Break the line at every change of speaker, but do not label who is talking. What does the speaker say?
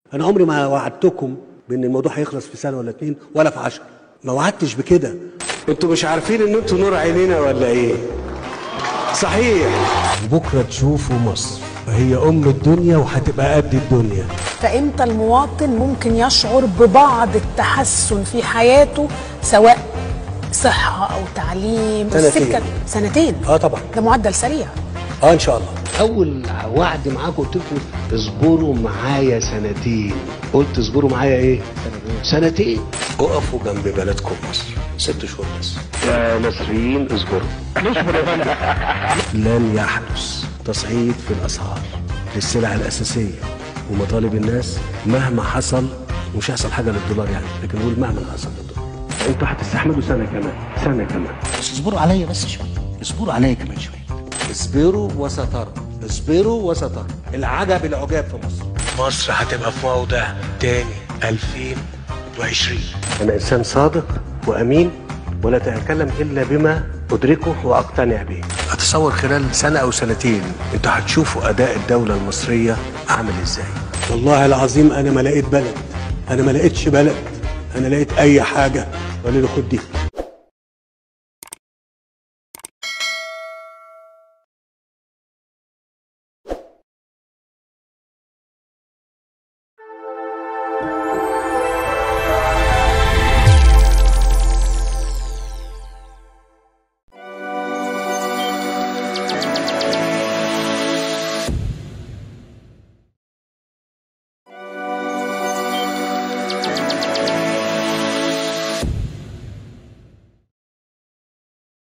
انا عمري ما وعدتكم بان الموضوع هيخلص في سنه ولا اتنين ولا في عشرة ما وعدتش بكده
انتوا مش عارفين ان انتوا نور عينينا ولا ايه صحيح
وبكره تشوفوا مصر هي ام الدنيا وهتبقى قد الدنيا
فامتى المواطن ممكن يشعر ببعض التحسن في حياته سواء صحة أو تعليم
سنتين.
السكة سنتين
اه طبعا
ده معدل سريع
اه ان شاء الله
اول وعد معاكم قلت لكم اصبروا معايا سنتين قلت اصبروا معايا ايه سنتين اقفوا جنب بلدكم مصر ست شهور بس يا مصريين اصبروا
لن يحدث تصعيد في الاسعار للسلع الاساسيه ومطالب الناس مهما حصل مش هيحصل حاجه للدولار يعني لكن نقول مهما حصل للدولار انتوا هتستحملوا سنه كمان سنه كمان
بس اصبروا عليا بس شويه اصبروا عليا كمان شويه
اصبروا وسترى اصبروا وسترى العجب العجاب في مصر مصر هتبقى في موضع تاني 2020 انا انسان صادق وامين ولا اتكلم الا بما ادركه واقتنع به اتصور خلال سنه او سنتين انتوا هتشوفوا اداء الدوله المصريه عامل ازاي والله العظيم انا ما لقيت بلد انا ما لقيتش بلد انا لقيت اي حاجه قالوا لي خد دي